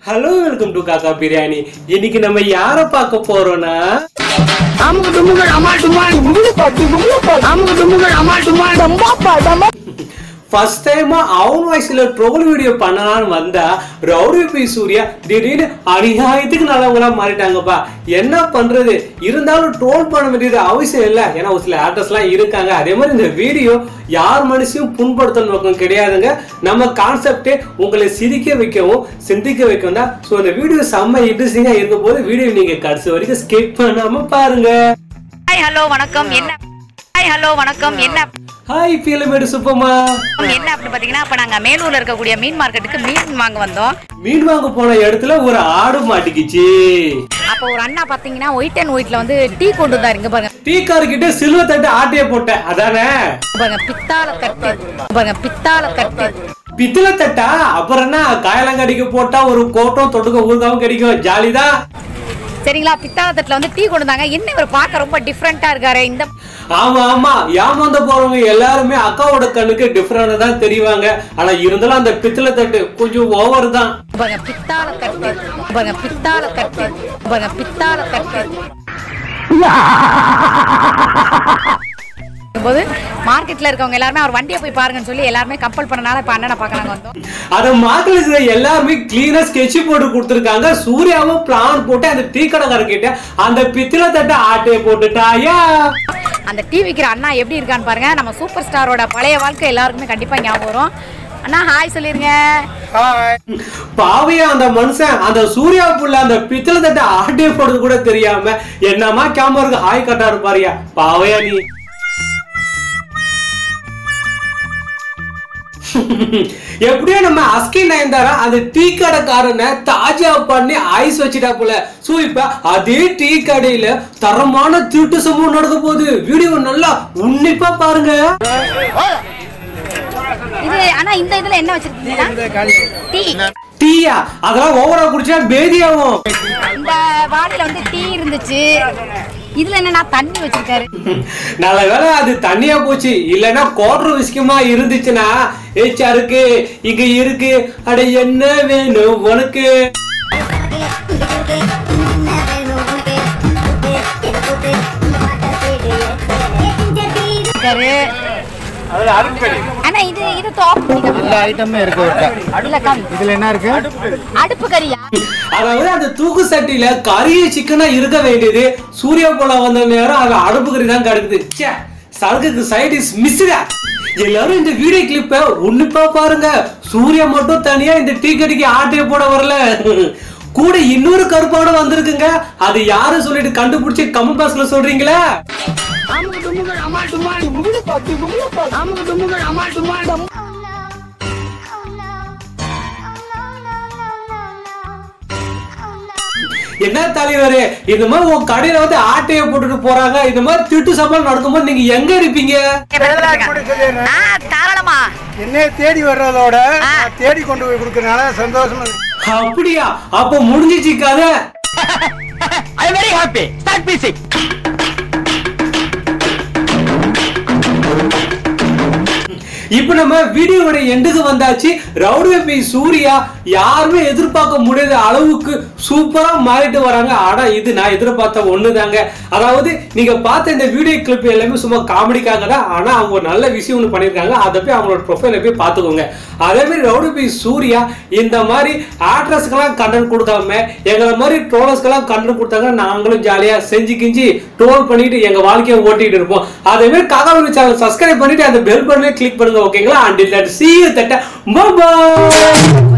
Hello welcome to காக்கா பிரியாணி இன்னைக்கு நம்ம யாரை பார்க்க போறோம்னா அமுக்கு டுமுகள் அமால் டுமால் அமுக்கு டுமுகள் அமால் டுமால் ஃபர்ஸ்ட் டைமா அவன் வாய்ஸ்ல ட்ரோல் வீடியோ பண்ணலாம்னு வந்தா ரவுடி பி சூர்யா திடீர்னு அநியாயத்துக்கு நல்லவங்களா மாறிட்டாங்கப்பா என்ன பண்றது இருந்தாலும் ட்ரோல் பண்ண வேண்டியது அவசியம் இல்லை ஏன்னா ஒரு சில ஆக்டர்ஸ்லாம் இருக்காங்க அதே மாதிரி இந்த வீடியோ யார் மனசையும் புண்படுத்தல் நோக்கம் கிடையாதுங்க நம்ம கான்செப்டே உங்களை சிரிக்க வைக்கவும் சிந்திக்க வைக்கவும் தான் ஸோ இந்த வீடியோ செம்ம இன்ட்ரெஸ்டிங்காக இருக்க போது வீடியோ நீங்க கடைசி வரைக்கும் ஸ்கிப் பண்ணாம பாருங்க ஹாய் ஹலோ வணக்கம் என்ன ஹாய் ஹலோ வணக்கம் என்ன ஹாய் பீலமேடு சுப்பமா என்ன அப்படின்னு பாத்தீங்கன்னா இப்ப நாங்க மேலூர்ல இருக்கக்கூடிய மீன் மார்க்கெட்டுக்கு மீன் வாங்க வந்தோம் மீன் வாங்க போன இடத்துல ஒரு ஆடு மாட்டிக்கிச்சு அப்போ ஒரு அண்ணா பாத்தீங்கன்னா ஒயிட் அண்ட் ஒயிட்ல வந்து டீ கொண்டு வந்தாரு இங்க பாருங்க டீ கிட்ட சில்வர் தட்டு ஆட்டைய போட்டேன் அதானே பாருங்க பித்தாள தட்டு பாருங்க பித்தாள தட்டு பித்தளை தட்டா அப்புறம் என்ன காயலங்கடிக்கு போட்டா ஒரு கோட்டம் தொட்டுக்க ஊறுகாவும் கிடைக்கும் ஜாலிதான் சரிங்களா பித்தாள தட்டுல வந்து டீ கொண்டு வந்தாங்க என்ன இவர் பார்க்க ரொம்ப டிஃப்ரெண்டா இருக்காரு இந்த ஆமா ஆமா ஏமாந்த போறவங்க எல்லாருமே அக்காவோட கண்ணுக்கு டிஃபரெண்ட் தான் தெரிவாங்க ஆனா இருந்தாலும் அந்த பித்தளை தட்டு கொஞ்சம் ஓவர் தான் பாருங்க பித்தாள தட்டு பாருங்க பித்தாள தட்டு பாருங்க பித்தாள தட்டு போது மார்க்கெட்ல இருக்கவங்க எல்லாருமே அவர் வண்டியை போய் பாருங்கன்னு சொல்லி எல்லாருமே கம்பல் பண்ணனால இப்ப அண்ணனை பார்க்க வந்தோம் அத மார்க்கெட்ல இருக்கிற எல்லாருமே கிளீனா ஸ்கெட்ச் போட்டு கொடுத்துருக்காங்க சூர்யாவும் பிளான் போட்டு அந்த டீ கடைக்காரர்கிட்ட அந்த பித்தளை தட்டை ஆட்டைய போட்டுட்டாயா அந்த டீ விற்கிற அண்ணா எப்படி இருக்கான்னு பாருங்க நம்ம சூப்பர் ஸ்டாரோட பழைய வாழ்க்கை எல்லாருக்குமே கண்டிப்பா ஞாபகம் வரும் அண்ணா ஹாய் சொல்லிருங்க பாவையா அந்த மனுஷன் அந்த சூர்யா புள்ள அந்த பித்தளை தட்டை ஆட்டிய போடுறது கூட தெரியாம என்னமா கேமராக்கு ஹாய் கட்டாரு பாரியா பாவையா நீ எப்படியோ நம்ம அஸ்கி நயன்தாரா அந்த டீ கடைக்காரனை தாஜா பண்ணி ஐஸ் வச்சுட்டா போல சோ இப்ப அதே டீ கடையில தரமான திருட்டு சம்பவம் நடக்க போகுது வீடியோ நல்லா உன்னிப்பா பாருங்க இது ஆனா இந்த இதுல என்ன வச்சிருக்கீங்கன்னா டீ டீயா அதெல்லாம் ஓவரா குடிச்சா பேதியாகும் இந்த வாடியில வந்து டீ இருந்துச்சு இதுல என்னன்னா தண்ணி வச்சிருக்காரு நல்ல வேளை அது தண்ணியா போச்சு இல்லைன்னா கோட்டர் விஸ்கமா இருந்துச்சுன்னா ஏச்சா இருக்கு இங்க இருக்கு அட என்ன வேணும் உனக்கு இருக்காரு ஆனா இது இது top எல்லா ஐட்டமும் இருக்கு ஒருத்தர் இல்ல காமி. இதுல என்ன இருக்கு அடுப்பு கறியா அதாவது அந்த தூக்கு சட்டியில கறிய சிக்கனா இருக்க வேண்டியது சூர்யா போல வந்த நேரம் அது அடுப்பு கறி தான் கிடக்குது ச்சே சரக்குக்கு சைட் இஸ் மிஸ்டா எல்லாரும் இந்த வீடியோ கிளிப்ப உன்னிப்பா பாருங்க சூர்யா மட்டும் தனியா இந்த டீ கடைக்கு ஆட்டைய போட வரல கூட இன்னொரு கருப்பாடு வந்திருக்குங்க அது யாரு சொல்லிட்டு கண்டுபிடிச்சு கமெண்ட் பாக்ஸ்ல சொல்றீங்களா அமுக்கு டுமுகள் அமால் டுமால் அமுக்கு டுமுகள் அமால் டுமால் என்ன தலைவரே இந்த மாதிரி உன் கடையில வந்து ஆட்டைய போட்டுட்டு போறாங்க இந்த மாதிரி திட்டு சம்பளம் நடக்கும்போது நீங்க எங்க இருப்பீங்க ஆ, தாராளமா என்னைய தேடி வர்றதோட நான் தேடி கொண்டு போய் கொடுக்கறனால சந்தோஷமா இருக்கு அப்படியா அப்ப முடிஞ்சிச்சு கதை I very happy start music இப்ப நம்ம வீடியோவோட எண்டுக்கு வந்தாச்சு ரவுடி பி சூர்யா யாருமே எதிர்பார்க்க முடியாத அளவுக்கு சூப்பரா மாறிட்டு வராங்க ஆனா இது நான் எதிர்பார்த்த ஒண்ணுதாங்க அதாவது நீங்க பார்த்த இந்த வீடியோ கிளிப் எல்லாமே சும்மா காமெடிக்காக தான் ஆனா அவங்க ஒரு நல்ல விஷயம் ஒன்று பண்ணியிருக்காங்க அதை போய் அவங்களோட ப்ரொஃபைல போய் பார்த்துக்கோங்க அதே மாதிரி ரவுடி பி சூர்யா இந்த மாதிரி ஆக்ட்ரஸ்க்கெல்லாம் கண்டென்ட் கொடுக்காம எங்களை மாதிரி ட்ரோலர்ஸ்க்கெல்லாம் கண்டென்ட் கொடுத்தாங்க நாங்களும் ஜாலியா செஞ்சு கிஞ்சி ட்ரோல் பண்ணிட்டு எங்க வாழ்க்கையை ஓட்டிட்டு இருப்போம் அதே மாதிரி காகாவரி சேனல் சப்ஸ்கிரைப் பண்ணிட்டு அந்த பெல் பட்டனை கிளிக் பண்ணுங்க ஓகேங்களா அண்டில் தட் சி யூ தட்ட பாய்